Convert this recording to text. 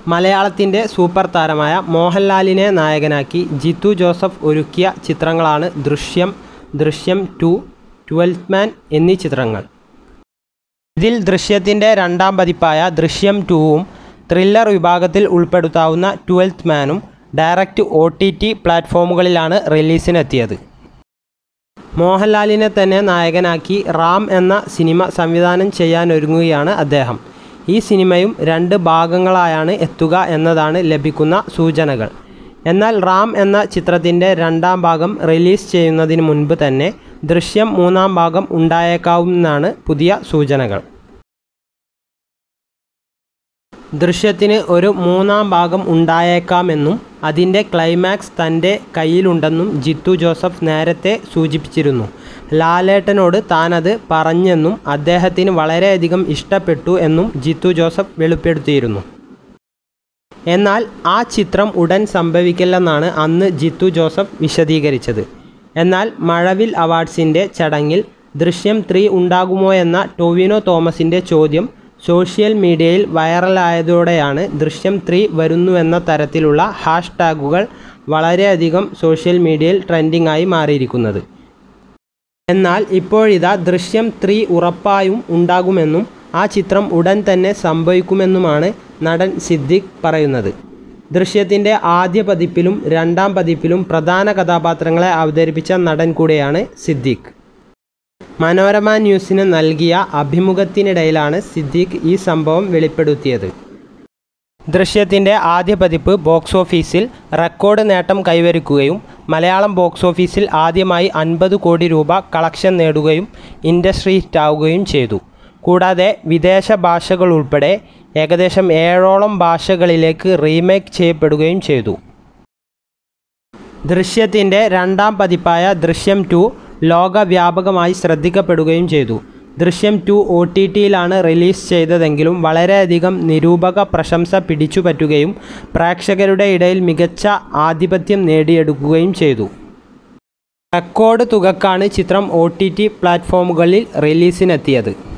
മലയാളത്തിൻ്റെ സൂപ്പർ താരമായ മോഹൻലാലിനെ നായകനാക്കി ജിത്തു ജോസഫ് ഒരുക്കിയ ചിത്രങ്ങളാണ് ദൃശ്യം ദൃശ്യം ടു ട്വൽത്ത് മാൻ എന്നീ ചിത്രങ്ങൾ ഇതിൽ ദൃശ്യത്തിൻ്റെ രണ്ടാം പതിപ്പായ ദൃശ്യം ടൂവും ത്രില്ലർ വിഭാഗത്തിൽ ഉൾപ്പെടുത്താവുന്ന ട്വൽത്ത് മാനും ഡയറക്റ്റ് ഒ ടി ടി പ്ലാറ്റ്ഫോമുകളിലാണ് റിലീസിനെത്തിയത് മോഹൻലാലിനെ തന്നെ നായകനാക്കി റാം എന്ന സിനിമ സംവിധാനം ചെയ്യാനൊരുങ്ങുകയാണ് അദ്ദേഹം ഈ സിനിമയും രണ്ട് ഭാഗങ്ങളായാണ് എത്തുക എന്നതാണ് ലഭിക്കുന്ന സൂചനകൾ എന്നാൽ റാം എന്ന ചിത്രത്തിൻ്റെ രണ്ടാം ഭാഗം റിലീസ് ചെയ്യുന്നതിന് മുൻപ് തന്നെ ദൃശ്യം മൂന്നാം ഭാഗം ഉണ്ടായേക്കാവുമെന്നാണ് പുതിയ സൂചനകൾ ദൃശ്യത്തിന് ഒരു മൂന്നാം ഭാഗം ഉണ്ടായേക്കാമെന്നും അതിൻ്റെ ക്ലൈമാക്സ് തൻ്റെ കയ്യിലുണ്ടെന്നും ജിത്തു ജോസഫ് നേരത്തെ സൂചിപ്പിച്ചിരുന്നു ലാലേട്ടനോട് താനത് പറഞ്ഞെന്നും അദ്ദേഹത്തിന് വളരെയധികം ഇഷ്ടപ്പെട്ടു എന്നും ജിത്തു ജോസഫ് വെളിപ്പെടുത്തിയിരുന്നു എന്നാൽ ആ ചിത്രം ഉടൻ സംഭവിക്കില്ലെന്നാണ് അന്ന് ജിത്തു ജോസഫ് വിശദീകരിച്ചത് എന്നാൽ മഴവിൽ അവാർഡ്സിൻ്റെ ചടങ്ങിൽ ദൃശ്യം ത്രീ ഉണ്ടാകുമോ എന്ന ടൊവിനോ തോമസിൻ്റെ ചോദ്യം സോഷ്യൽ മീഡിയയിൽ വൈറലായതോടെയാണ് ദൃശ്യം ത്രീ വരുന്നുവെന്ന തരത്തിലുള്ള ഹാഷ് ടാഗുകൾ വളരെയധികം സോഷ്യൽ മീഡിയയിൽ ട്രെൻഡിംഗ് ആയി മാറിയിരിക്കുന്നത് എന്നാൽ ഇപ്പോഴിതാ ദൃശ്യം ത്രീ ഉറപ്പായും ഉണ്ടാകുമെന്നും ആ ചിത്രം ഉടൻ തന്നെ സംഭവിക്കുമെന്നുമാണ് നടൻ സിദ്ദിഖ് പറയുന്നത് ദൃശ്യത്തിൻ്റെ ആദ്യ പതിപ്പിലും രണ്ടാം പതിപ്പിലും പ്രധാന കഥാപാത്രങ്ങളെ അവതരിപ്പിച്ച നടൻ കൂടെയാണ് സിദ്ദിഖ് മനോരമ ന്യൂസിന് നൽകിയ അഭിമുഖത്തിനിടയിലാണ് സിദ്ദിഖ് ഈ സംഭവം വെളിപ്പെടുത്തിയത് ദൃശ്യത്തിൻ്റെ ആദ്യ പതിപ്പ് ബോക്സ് ഓഫീസിൽ റെക്കോർഡ് നേട്ടം കൈവരിക്കുകയും മലയാളം ബോക്സ് ഓഫീസിൽ ആദ്യമായി അൻപത് കോടി രൂപ കളക്ഷൻ നേടുകയും ഇൻഡസ്ട്രി ഹിറ്റാവുകയും ചെയ്തു കൂടാതെ വിദേശ ഭാഷകൾ ഉൾപ്പെടെ ഏകദേശം ഏഴോളം ഭാഷകളിലേക്ക് റീമേക്ക് ചെയ്യപ്പെടുകയും ചെയ്തു ദൃശ്യത്തിൻ്റെ രണ്ടാം പതിപ്പായ ദൃശ്യം ടു ലോകവ്യാപകമായി ശ്രദ്ധിക്കപ്പെടുകയും ചെയ്തു ദൃശ്യം ടു ഒ ടി ടിയിലാണ് റിലീസ് ചെയ്തതെങ്കിലും വളരെയധികം നിരൂപക പ്രശംസ പിടിച്ചുപറ്റുകയും പ്രേക്ഷകരുടെ ഇടയിൽ മികച്ച ആധിപത്യം നേടിയെടുക്കുകയും ചെയ്തു റെക്കോർഡ് തുകക്കാണ് ചിത്രം ഒ ടി ടി പ്ലാറ്റ്ഫോമുകളിൽ റിലീസിനെത്തിയത്